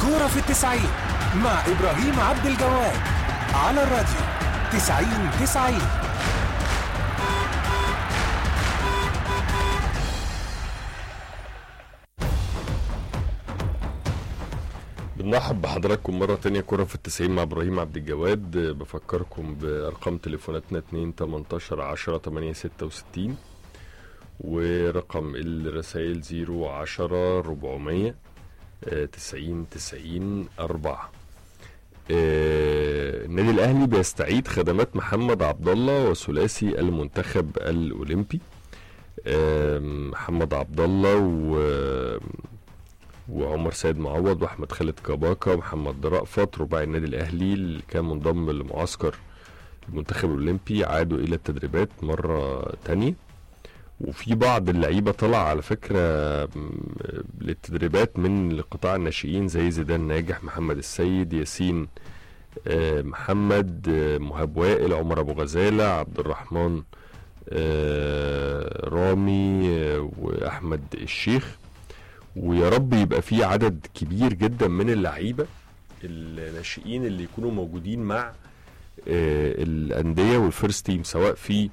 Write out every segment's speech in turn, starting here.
كورة في التسعين مع إبراهيم عبد الجواد على الراديو تسعين تسعين بنرحب بحضراتكم مرة تانية كرة في التسعين مع إبراهيم عبد الجواد بفكركم بأرقام تليفوناتنا 2 18 10 8 66 ورقم الرسائل 0 10 400 آه، 90 90 4 آه، النادي الأهلي بيستعيد خدمات محمد عبد الله وثلاثي المنتخب الأولمبي آه، محمد عبد الله و وعمر سيد معوض واحمد خالد كباكا ومحمد رأفت رباعي النادي الاهلي اللي كان منضم لمعسكر المنتخب الاولمبي عادوا الى التدريبات مره تانية وفي بعض اللعيبه طلع على فكره م- للتدريبات من قطاع الناشئين زي زيدان ناجح محمد السيد ياسين آه، محمد آه، مهاب وائل عمر ابو غزاله عبد الرحمن آه، رامي آه، واحمد الشيخ ويا رب يبقى في عدد كبير جدا من اللعيبه الناشئين اللي يكونوا موجودين مع آه، الانديه والفيرست تيم سواء في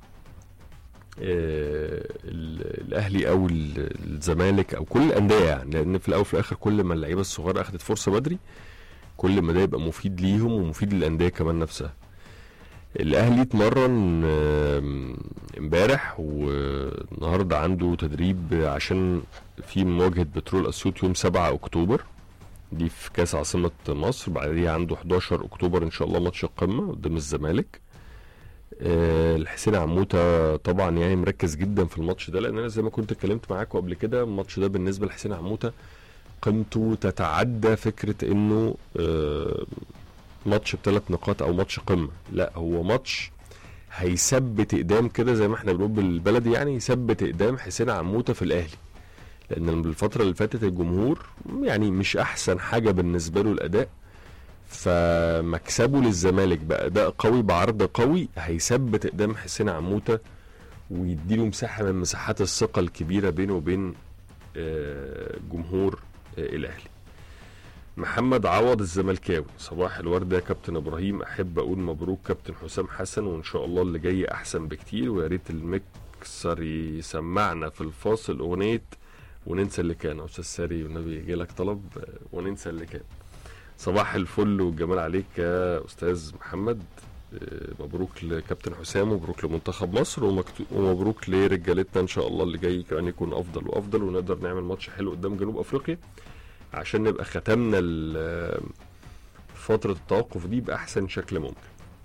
آه، ال- الاهلي او ال- الزمالك او كل الانديه يعني لان في الاول وفي الاخر كل ما اللعيبه الصغيره اخذت فرصه بدري كل ما ده يبقى مفيد ليهم ومفيد للانديه كمان نفسها الاهلي اتمرن آم، امبارح والنهارده عنده تدريب عشان في مواجهه بترول اسيوط يوم 7 اكتوبر دي في كاس عاصمه مصر بعديها عنده 11 اكتوبر ان شاء الله ماتش القمه قدام الزمالك آه، الحسين عموته طبعا يعني مركز جدا في الماتش ده لان انا زي ما كنت اتكلمت معاكم قبل كده الماتش ده بالنسبه لحسين عموته قيمته تتعدى فكره انه آه، ماتش بثلاث نقاط او ماتش قمه لا هو ماتش هيثبت اقدام كده زي ما احنا بنقول بالبلدي يعني يثبت اقدام حسين عموته في الاهلي لان بالفتره اللي فاتت الجمهور يعني مش احسن حاجه بالنسبه له الاداء فمكسبه للزمالك باداء قوي بعرض قوي هيثبت اقدام حسين عموته ويديله مساحه من مساحات الثقه الكبيره بينه وبين آه، جمهور آه، الاهلي محمد عوض الزملكاوي صباح الورد يا كابتن ابراهيم احب اقول مبروك كابتن حسام حسن وان شاء الله اللي جاي احسن بكتير ويا ريت المكسر يسمعنا في الفاصل اغنيه وننسى اللي كان يا استاذ ساري والنبي يجي لك طلب آه، وننسى اللي كان صباح الفل والجمال عليك يا استاذ محمد آه، مبروك لكابتن حسام ومبروك لمنتخب مصر ومكتو- ومبروك لرجالتنا ان شاء الله اللي جاي كمان يكون افضل وافضل ونقدر نعمل ماتش حلو قدام جنوب افريقيا عشان نبقى ختمنا ال- فترة التوقف دي بأحسن شكل ممكن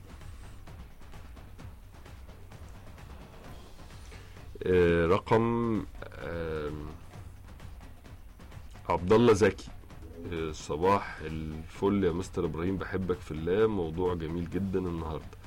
آه، رقم آم، عبد الله زكي آه، صباح الفل يا مستر ابراهيم بحبك في الله موضوع جميل جدا النهارده